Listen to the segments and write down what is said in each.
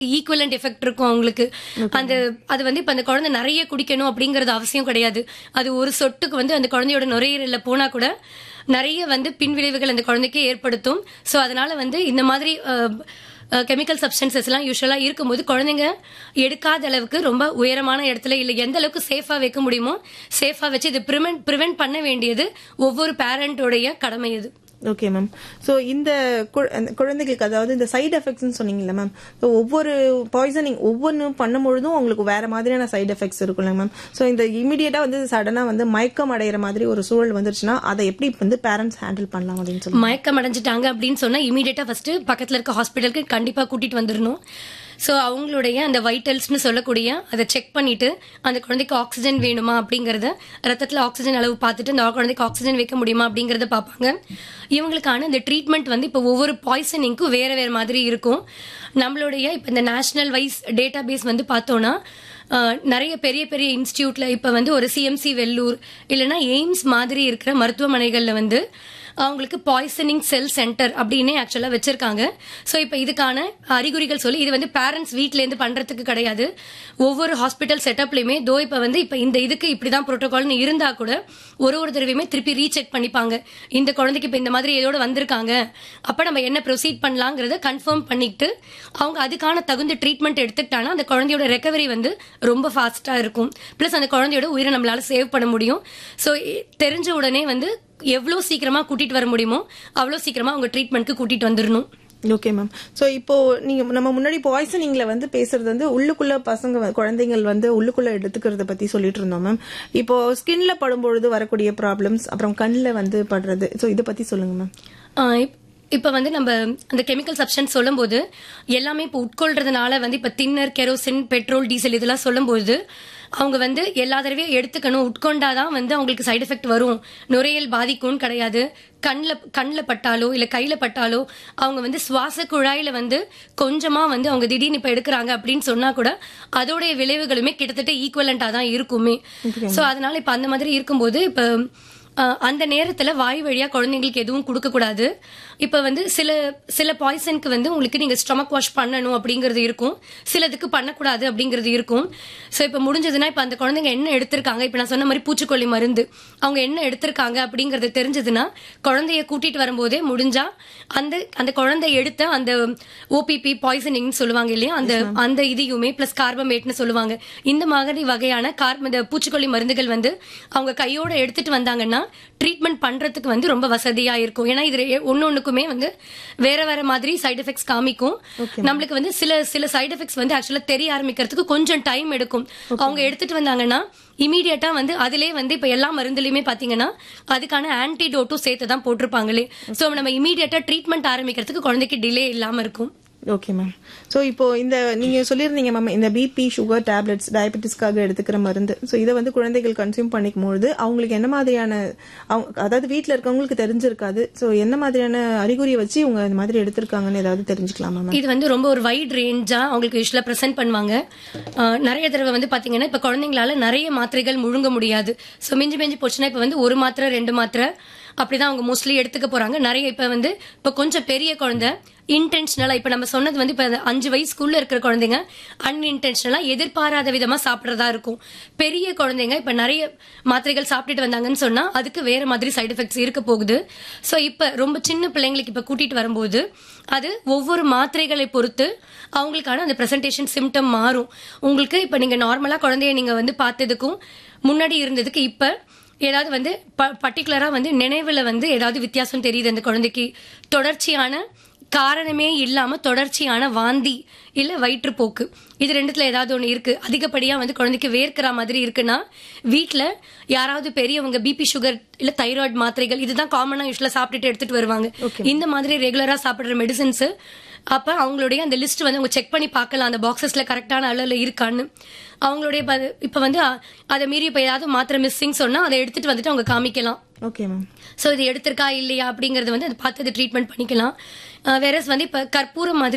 equivalent effect இருக்கும் அவங்களுக்கு அந்த அது வந்து இப்ப அந்த குழந்தை நிறைய குடிக்கணும் அப்படிங்கறது அவசியம் கிடையாது அது ஒரு சொட்டுக்கு வந்து அந்த குழந்தையோட நுரையீரல்ல போனா கூட நிறைய வந்து பின்விளைவுகள் அந்த குழந்தைக்கு ஏற்படுத்தும் சோ அதனால வந்து இந்த மாதிரி கெமிக்கல் சப்ஸ்டன்சஸ் எல்லாம் யூஸ்வலா இருக்கும்போது குழந்தைங்க எடுக்காத அளவுக்கு ரொம்ப உயரமான இடத்துல இல்ல எந்த அளவுக்கு சேஃபா வைக்க முடியுமோ சேஃபா வச்சு இது ப்ரிவென்ட் ப்ரிவென்ட் பண்ண வேண்டியது ஒவ்வொரு பேரண்டோடைய கடமை இது ஓகே மேம் ஸோ இந்த கு- அந்த குழந்தைகளுக்கு அதாவது இந்த சைடு எஃபெக்ட்ஸ்னு சொன்னீங்கல்ல மேம் ஸோ ஒவ்வொரு பாய்சனிங் ஒவ்வொன்றும் பண்ணும்பொழுதும் உங்களுக்கு வேற மாதிரியான சைடு எஃபெக்ட்ஸ் இருக்குல்ல மேம் ஸோ இந்த இமீடியட்டா வந்து சடனா வந்து மயக்கம் அடைகிற மாதிரி ஒரு சூழல் வந்துருச்சுன்னா அதை எப்படி வந்து பேரண்ட்ஸ் ஹேண்டில் பண்ணலாம் அப்படின்னு சொல்லி மயக்கம் அடைஞ்சிட்டாங்க அப்படின்னு சொன்னா இமீடியட்டா ஃபர்ஸ்ட் பக்கத்துல இருக்க ஹாஸ்பிட்டலுக்கு கண்டிப்பா கூட்டிட்டு வந்துடணும் சோ அவங்களுடைய அந்த வைட்டல்ஸ்னு சொல்லக்கூடிய அதை செக் பண்ணிட்டு அந்த குழந்தைக்கு ஆக்சிஜன் வேணுமா அப்படிங்கறத ரத்தத்துல ஆக்சிஜன் அளவு பார்த்துட்டு அந்த குழந்தைக்கு ஆக்சிஜன் வைக்க முடியுமா அப்படிங்கறத பார்ப்பாங்க இவங்களுக்கான இந்த ட்ரீட்மெண்ட் வந்து இப்போ ஒவ்வொரு பாய்சனிங்க்கும் வேற வேற மாதிரி இருக்கும் நம்மளுடைய இப்போ இந்த நேஷனல் வைஸ் டேட்டா பேஸ் வந்து பார்த்தோம்னா அஹ், நிறைய பெரிய பெரிய இன்ஸ்டியூட்ல இப்ப வந்து ஒரு சிஎம்சி வெள்ளூர் இல்லைன்னா எய்ம்ஸ் மாதிரி இருக்கிற மருத்துவமனைகள்ல வந்து அவங்களுக்கு பாய்சனிங் செல் சென்டர் அப்படின்னு ஆக்சுவலா வச்சிருக்காங்க சோ இப்ப இதுக்கான அறிகுறிகள் சொல்லி இது வந்து பேரண்ட்ஸ் வீட்ல இருந்து பண்றதுக்கு கிடையாது ஒவ்வொரு ஹாஸ்பிட்டல் செட்டப்லயுமே தோ இப்ப வந்து இப்ப இந்த இதுக்கு இப்படிதான் புரோட்டோகால்னு இருந்தா கூட ஒரு ஒரு தடவையுமே திருப்பி ரீசெக் பண்ணிப்பாங்க இந்த குழந்தைக்கு இப்ப இந்த மாதிரி இதோட வந்திருக்காங்க அப்ப நம்ம என்ன ப்ரொசீட் பண்ணலாங்கிறத கன்ஃபார்ம் பண்ணிட்டு அவங்க அதுக்கான தகுந்த ட்ரீட்மெண்ட் எடுத்துக்கிட்டாங்கன்னா அந்த குழந்தையோட ரெக்கவரி வந்து ரொம்ப ஃபாஸ்டா இருக்கும் பிளஸ் அந்த குழந்தையோட உயிரை நம்மளால சேவ் பண்ண முடியும் சோ தெரிஞ்ச உடனே வந்து எவ்வளவு சீக்கிரமா கூட்டிட்டு வர முடியுமோ அவ்வளவு சீக்கிரமா அவங்க ட்ரீட்மெண்ட்க்கு கூட்டிட்டு வந்துடணும் ஓகே மேம் ஸோ இப்போ நீங்க நம்ம முன்னாடி பாய்சனிங்ல வந்து பேசுறது வந்து உள்ளுக்குள்ள பசங்க வ- குழந்தைகள் வந்து உள்ளுக்குள்ள எடுத்துக்கிறத பத்தி சொல்லிட்டு இருந்தோம் மேம் இப்போ ஸ்கின்ல படும்பொழுது வரக்கூடிய ப்ராப்ளம்ஸ் அப்புறம் கண்ணில் வந்து படுறது ஸோ இதை பத்தி சொல்லுங்க மேம் ஆஹ் இப்- இப்ப வந்து நம்ம அந்த கெமிக்கல் சப்ஸ்டன்ஸ் சொல்லும்போது எல்லாமே இப்போ உட்கொள்றதுனால வந்து இப்ப தின்னர் கெரோசின் பெட்ரோல் டீசல் இதெல்லாம் சொல்லும்போது அவங்க வந்து எல்லா தடவையும் எடுத்துக்கணும் உட்கொண்டாதான் வந்து அவங்களுக்கு சைடு எஃபெக்ட் வரும் நுரையீரல் பாதிக்கும்னு கிடையாது கண்ணில் கண்ணில் பட்டாலோ இல்ல கையில பட்டாலோ அவங்க வந்து சுவாச குழாயில வந்து கொஞ்சமா வந்து அவங்க திடீர்னு இப்ப எடுக்கிறாங்க அப்படின்னு சொன்னா கூட அதோடைய விளைவுகளுமே கிட்டத்தட்ட ஈக்குவலண்டா தான் இருக்குமே சோ அதனால இப்ப அந்த மாதிரி இருக்கும்போது இப்ப அஹ் அந்த நேரத்துல வாய் வழியா குழந்தைங்களுக்கு எதுவும் கொடுக்க கூடாது இப்ப வந்து சில சில பாய்சனுக்கு வந்து உங்களுக்கு நீங்க ஸ்டொமக் வாஷ் பண்ணணும் அப்படிங்கிறது இருக்கும் சிலதுக்கு பண்ணக்கூடாது அப்படிங்கிறது இருக்கும் சோ இப்ப முடிஞ்சதுன்னா இப்ப அந்த குழந்தைங்க என்ன எடுத்திருக்காங்க இப்ப நான் சொன்ன மாதிரி பூச்சிக்கொல்லி மருந்து அவங்க என்ன எடுத்திருக்காங்க அப்படிங்கறது தெரிஞ்சதுன்னா குழந்தைய கூட்டிட்டு வரும்போதே முடிஞ்சா அந்த அந்த குழந்தை எடுத்த அந்த ஓபிபி பாய்சனிங் சொல்லுவாங்க இல்லையா அந்த அந்த இதையுமே பிளஸ் கார்பமேட்னு சொல்லுவாங்க இந்த மாதிரி வகையான கார்ப இந்த பூச்சிக்கொல்லி மருந்துகள் வந்து அவங்க கையோட எடுத்துட்டு வந்தாங்கன்னா ட்ரீட்மெண்ட் பண்றதுக்கு வந்து ரொம்ப வசதியா இருக்கும் ஏன்னா இது ஒன்னு ஒண்ணுக்குமே வந்து வேற வேற மாதிரி சைடு எஃபெக்ட்ஸ் காமிக்கும் நம்மளுக்கு வந்து சில சில சைடு எஃபெக்ட்ஸ் வந்து ஆக்சுவலா தெரிய ஆரம்பிக்கிறதுக்கு கொஞ்சம் டைம் எடுக்கும் அவங்க எடுத்துட்டு வந்தாங்கன்னா இமீடியட்டா வந்து அதிலே வந்து இப்ப எல்லா மருந்துலயுமே பாத்தீங்கன்னா அதுக்கான ஆன்டிடோட்டும் சேர்த்து தான் போட்டிருப்பாங்களே சோ நம்ம இமீடியட்டா ட்ரீட்மெண்ட் ஆரம்பிக்கிறதுக்கு குழந்தைக்கு டிலே இல்லாம இருக்கும் ஓகே மேம் ஸோ இப்போ இந்த நீங்க சொல்லியிருந்தீங்க மேம் இந்த பிபி சுகர் டேப்லெட்ஸ் டயபெட்டிஸ்க்காக எடுத்துக்கிற மருந்து ஸோ இதை வந்து குழந்தைகள் கன்சியூம் பண்ணிக்கும் பொழுது அவங்களுக்கு என்ன மாதிரியான அவங்க அதாவது வீட்டில் இருக்கவங்களுக்கு தெரிஞ்சிருக்காது ஸோ என்ன மாதிரியான அறிகுறியை வச்சு இவங்க இந்த மாதிரி எடுத்திருக்காங்கன்னு ஏதாவது தெரிஞ்சுக்கலாமா மேம் இது வந்து ரொம்ப ஒரு வைட் ரேஞ்சா அவங்களுக்கு யூஸ்வலா ப்ரெசென்ட் பண்ணுவாங்க அஹ் நிறைய தடவை வந்து பாத்தீங்கன்னா இப்ப குழந்தைங்களால நிறைய மாத்திரைகள் முழுங்க முடியாது சோ மிஞ்சி மிஞ்சி போச்சுன்னா இப்ப வந்து ஒரு மாத்திரை ரெண்டு மாத்திரை அப்படிதான் அவங்க மோஸ்ட்லி எடுத்துக்க போறாங்க நிறைய இப்ப வந்து இப்ப கொஞ்சம் பெரிய குழந்தை இன்டென்ஷனலா இப்ப நம்ம சொன்னது வந்து இப்ப அஞ்சு வயசுக்குள்ள இருக்கிற குழந்தைங்க அன்இன்டென்ஷனலா எதிர்பாராத விதமா சாப்பிடறதா இருக்கும் பெரிய குழந்தைங்க இப்ப நிறைய மாத்திரைகள் சாப்பிட்டுட்டு வந்தாங்கன்னு சொன்னா அதுக்கு வேற மாதிரி சைடு எஃபெக்ட்ஸ் இருக்க போகுது சோ இப்ப ரொம்ப சின்ன பிள்ளைங்களுக்கு இப்ப கூட்டிட்டு வரும்போது அது ஒவ்வொரு மாத்திரைகளை பொறுத்து அவங்களுக்கான அந்த பிரசன்டேஷன் சிம்டம் மாறும் உங்களுக்கு இப்ப நீங்க நார்மலா குழந்தைய நீங்க வந்து பார்த்ததுக்கும் முன்னாடி இருந்ததுக்கு இப்ப ஏதாவது வந்து பர்டிகுலரா வந்து நினைவுல வந்து ஏதாவது வித்தியாசம் தெரியுது அந்த குழந்தைக்கு தொடர்ச்சியான காரணமே இல்லாம தொடர்ச்சியான வாந்தி இல்ல வயிற்றுப்போக்கு இது ரெண்டுத்துல ஏதாவது ஒண்ணு இருக்கு அதிகப்படியா வந்து குழந்தைக்கு வேர்க்கிற மாதிரி இருக்குன்னா வீட்ல யாராவது பெரியவங்க பிபி சுகர் இல்ல தைராய்டு மாத்திரைகள் இதுதான் காமனா யூஸ்வலா சாப்பிட்டுட்டு எடுத்துட்டு வருவாங்க இந்த மாதிரி ரெகுலரா சாப்பிடுற மெடிசின்ஸ் அப்ப அவங்களுடைய அந்த லிஸ்ட் வந்து அவங்க செக் பண்ணி பார்க்கலாம் அந்த பாக்ஸஸ்ல கரெக்டான அளவுல இருக்கான்னு அவங்களுடைய ப- இப்ப வந்து அ- அதை மீறி இப்ப ஏதாவது மாத்திரை மிஸ்ஸிங் சொன்னா அதை எடுத்துட்டு வந்துட்டு அவங்க காமிக்கலாம் ஓகே மேம் சோ இது எடுத்திருக்கா இல்லையா அப்படிங்கறது வந்து அதை பார்த்து அதை ட்ரீட்மெண்ட் பண்ணிக்கலாம் வேறஸ் வந்து இப்ப கற்பூரம் மாதிரி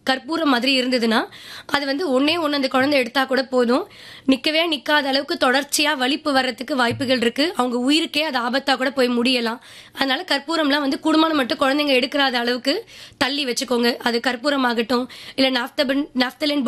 கற்பூரம் மாதிரி இருந்ததுன்னா அது வந்து ஒன்னே ஒன்று அந்த குழந்தை எடுத்தா கூட போதும் நிக்கவே நிக்காத அளவுக்கு தொடர்ச்சியா வலிப்பு வர்றதுக்கு வாய்ப்புகள் இருக்கு அவங்க உயிருக்கே அது ஆபத்தா கூட போய் முடியலாம் அதனால கற்பூரம்லாம் வந்து குடும்பம் மட்டும் குழந்தைங்க எடுக்கிறாத அளவுக்கு தள்ளி வச்சுக்கோங்க அது கற்பூரம் ஆகட்டும் இல்ல நாப்தபின் நாப்தலின்